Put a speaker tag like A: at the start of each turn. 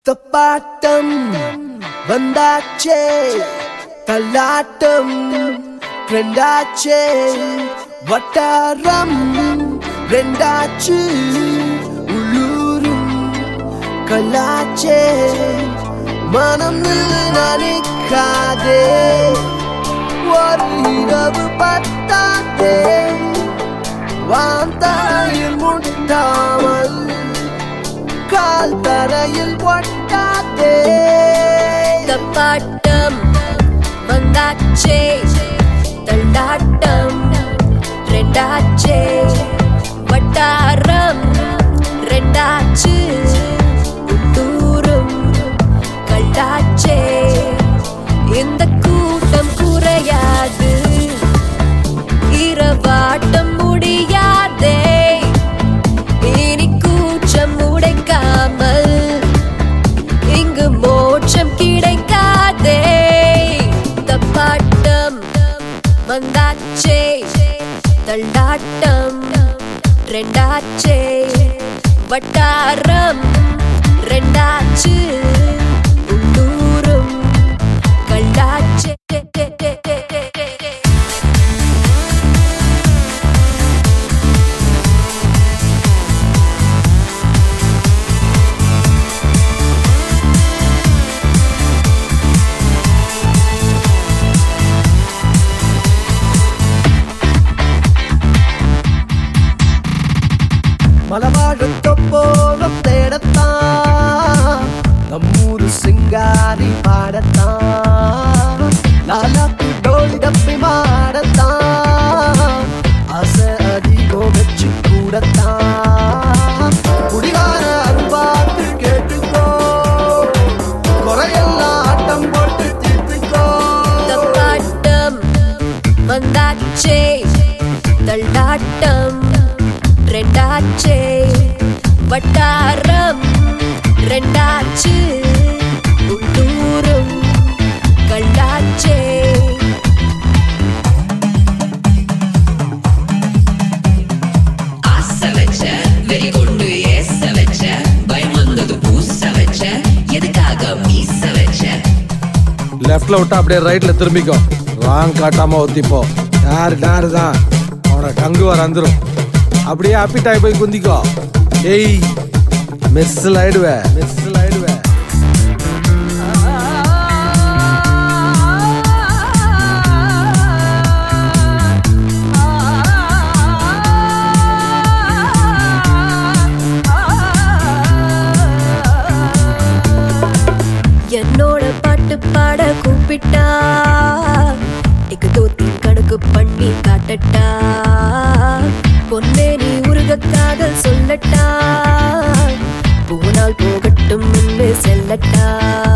A: தப்பாட்டம் வந்தாச்சே தள்ளாட்டம் ரெண்டாச்சே வட்டாரம் ரெண்டாச்சு உள்ளூரும் கல்லாச்சே மனம் நினைக்காதே ஒரு இரவு பத்தாதே வாந்தாயில் முட்டாமல் கால் தரையில் ஒட்டாதே
B: தப்பாட்டம் வந்தாச்சே தள்ளாட்டம் ரெண்டாச்சே வட்டாரம் ரெண்டாச்சு உள்ளூரும் கல்லாச்சே இந்த கூட்டம் குறையாது இரவாட்டம் முடியாதே இனி கூச்சம் உடைக்காமல் இங்கு மோட்சம் கிடைக்காதே தப்பாட்டம் வந்தாச்சே தள்ளாட்டம் ரெண்டாச்சே வட்டாரம் ரெண்டாச்சு உள்ளூரும் கல்லாச்சே
A: மலவாழத்தொப்போகம் தேடத்தான் நம்மூரு சிங்காரி பாடத்தான் லாலாக்கு டோலி டப்பி மாடத்தான் ஆசை அதிகம் வச்சு கூடத்தான் குடிகார அரும்பாத்து கேட்டுக்கோ குறையெல்லாம் ஆட்டம் போட்டு தீர்த்துக்கோ
B: தப்பாட்டம் வந்தாச்சே தள்ளாட்டம் ரெண்டாச்சே வட்டாரம் ரெண்டாச்சு உள்ளூரும் கல்லாச்சே
C: ஆச வச்ச வெறி கொண்டு ஏச வச்ச பயம் வந்தது பூச வச்ச எதுக்காக மீச வச்ச
D: லெஃப்ட்ல விட்டா அப்படியே ரைட்ல திரும்பிக்கோ ராங் காட்டாம ஒத்திப்போ யாரு நாரு தான் அவனை கங்கு வர வந்துரும் அப்படியே அப்பிட்டாய் போய் குந்திக்கோ ஏய் மிஸ்ஸில் ஆயிடுவே மிஸ்ஸில் ஆயிடுவே
B: என்னோட பாட்டு பாட கூப்பிட்டா இக்கு தோத்தி கணக்கு பண்ணி காட்டட்டா பொன்னே நீ உருக காதல் சொல்லட்டா போனால் போகட்டும் என்று செல்லட்டா